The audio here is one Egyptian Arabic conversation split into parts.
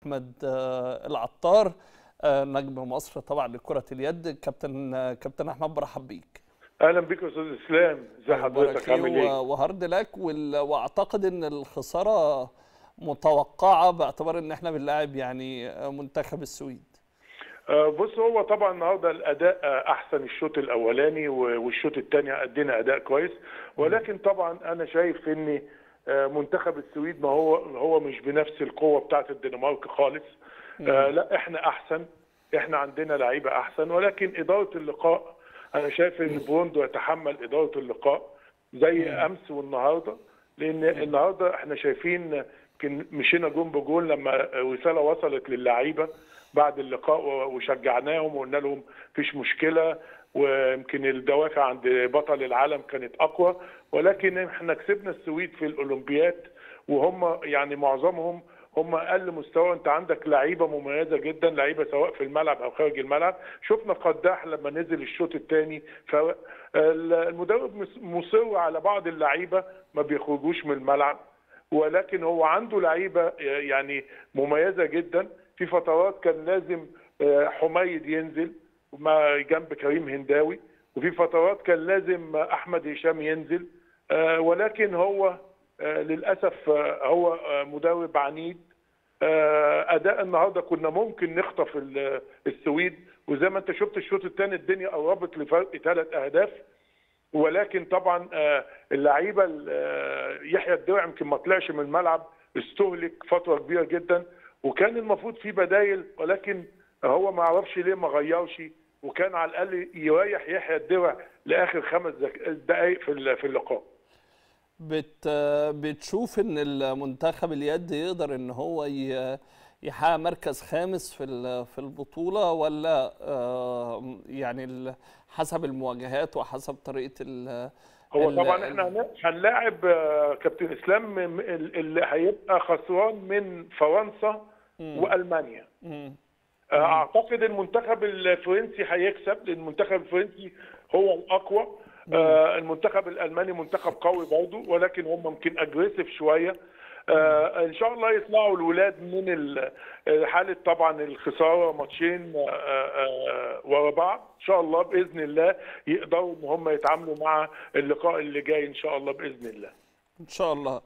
احمد العطار نجم مصر طبعا لكره اليد كابتن كابتن احمد برحب بيك اهلا بك يا استاذ اسلام ازي حضرتك عامل ايه وهارد لك واعتقد ان الخساره متوقعه باعتبار ان احنا بنلاعب يعني منتخب السويد بص هو طبعا النهارده الاداء احسن الشوط الاولاني والشوط الثاني ادينا اداء كويس ولكن طبعا انا شايف ان منتخب السويد ما هو هو مش بنفس القوه بتاعه الدنمارك خالص آه لا احنا احسن احنا عندنا لعيبه احسن ولكن اداره اللقاء انا شايف ان بروندو يتحمل اداره اللقاء زي امس والنهارده لان النهارده احنا شايفين يمكن مشينا جون بجون لما رساله وصلت للعيبه بعد اللقاء وشجعناهم وقلنا لهم مفيش مشكله ويمكن الدوافع عند بطل العالم كانت اقوى ولكن احنا كسبنا السويد في الاولمبياد وهم يعني معظمهم هم اقل مستوى انت عندك لعيبه مميزه جدا لعيبه سواء في الملعب او خارج الملعب شفنا قداح لما نزل الشوط الثاني فالمدرب مصر على بعض اللعيبه ما بيخرجوش من الملعب ولكن هو عنده لعيبه يعني مميزه جدا في فترات كان لازم حميد ينزل ما جنب كريم هنداوي وفي فترات كان لازم احمد هشام ينزل ولكن هو للاسف هو مدرب عنيد اداء النهارده كنا ممكن نخطف السويد وزي ما انت شفت الشوط الثاني الدنيا قربت لفرق ثلاث اهداف ولكن طبعا اللعيبه يحيى الدرع يمكن ما طلعش من الملعب استهلك فتره كبيره جدا وكان المفروض في بدايل ولكن هو ما اعرفش ليه ما غيرش وكان على الاقل يريح يحيى الدرع لاخر خمس دقائق في اللقاء بت بتشوف ان المنتخب اليد يقدر ان هو يحقق مركز خامس في في البطوله ولا يعني حسب المواجهات وحسب طريقه ال هو طبعا احنا هنلاعب كابتن اسلام اللي هيبقى خسران من فرنسا والمانيا اعتقد المنتخب الفرنسي هيكسب لان المنتخب الفرنسي هو الاقوى آه المنتخب الالماني منتخب قوي برضه ولكن هم يمكن اجريسيف شويه آه ان شاء الله يطلعوا الولاد من حاله طبعا الخساره ماتشين آه آه ورا بعض ان شاء الله باذن الله يقدروا ان هم يتعاملوا مع اللقاء اللي جاي ان شاء الله باذن الله ان شاء الله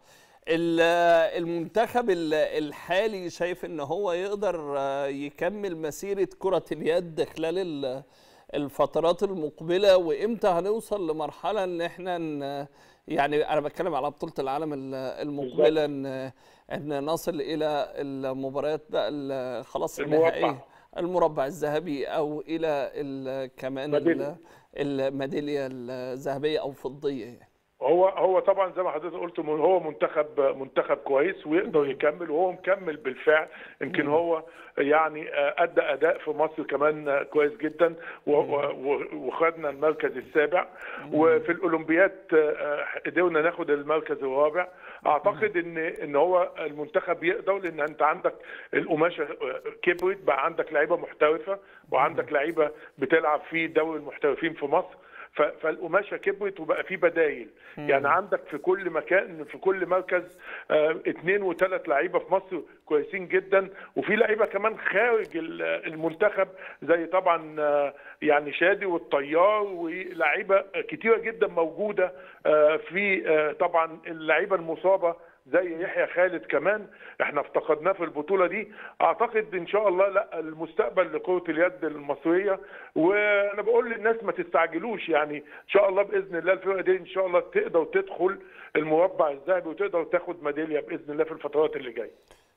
المنتخب الحالي شايف ان هو يقدر يكمل مسيره كره اليد خلال الفترات المقبله وامتى هنوصل لمرحله ان احنا يعني انا بتكلم على بطوله العالم المقبله ان ان نصل الى المباريات بقى خلاص النهائيه المربع الذهبي او الى كمان الميداليه الذهبيه او فضيه يعني. هو هو طبعا زي ما حضرتك قلت هو منتخب منتخب كويس ويقدر يكمل وهو مكمل بالفعل يمكن هو يعني ادى اداء في مصر كمان كويس جدا وخدنا المركز السابع وفي الاولمبياد قدرنا ناخد المركز الرابع اعتقد ان ان هو المنتخب يقدر لان انت عندك القماشه كبرت بقى عندك لعيبه محترفه وعندك لعيبه بتلعب في دوري المحترفين في مصر فالقماشه كبرت وبقى في بدايل يعني عندك في كل مكان في كل مركز اه اثنين وثلاث لعيبه في مصر كويسين جدا وفي لعيبه كمان خارج المنتخب زي طبعا اه يعني شادي والطيار ولعيبه كتيره جدا موجوده اه في طبعا اللعيبه المصابه زي يحيى خالد كمان احنا افتقدناه في البطوله دي اعتقد ان شاء الله لا المستقبل لكره اليد المصريه وانا بقول للناس ما تستعجلوش يعني ان شاء الله باذن الله الفرقه دي ان شاء الله تقدر تدخل المربع الذهبي وتقدر تاخد ميداليه باذن الله في الفترات اللي جايه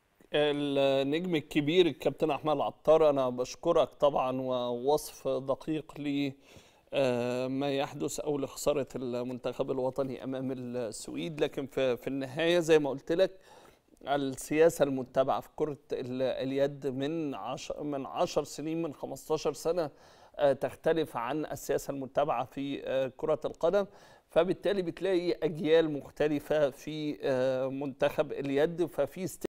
النجم الكبير الكابتن احمد العطار انا بشكرك طبعا ووصف دقيق ل ما يحدث او لخساره المنتخب الوطني امام السويد لكن في في النهايه زي ما قلت لك السياسه المتبعه في كره اليد من 10 من 10 سنين من 15 سنه تختلف عن السياسه المتبعه في كره القدم فبالتالي بتلاقي اجيال مختلفه في منتخب اليد ففي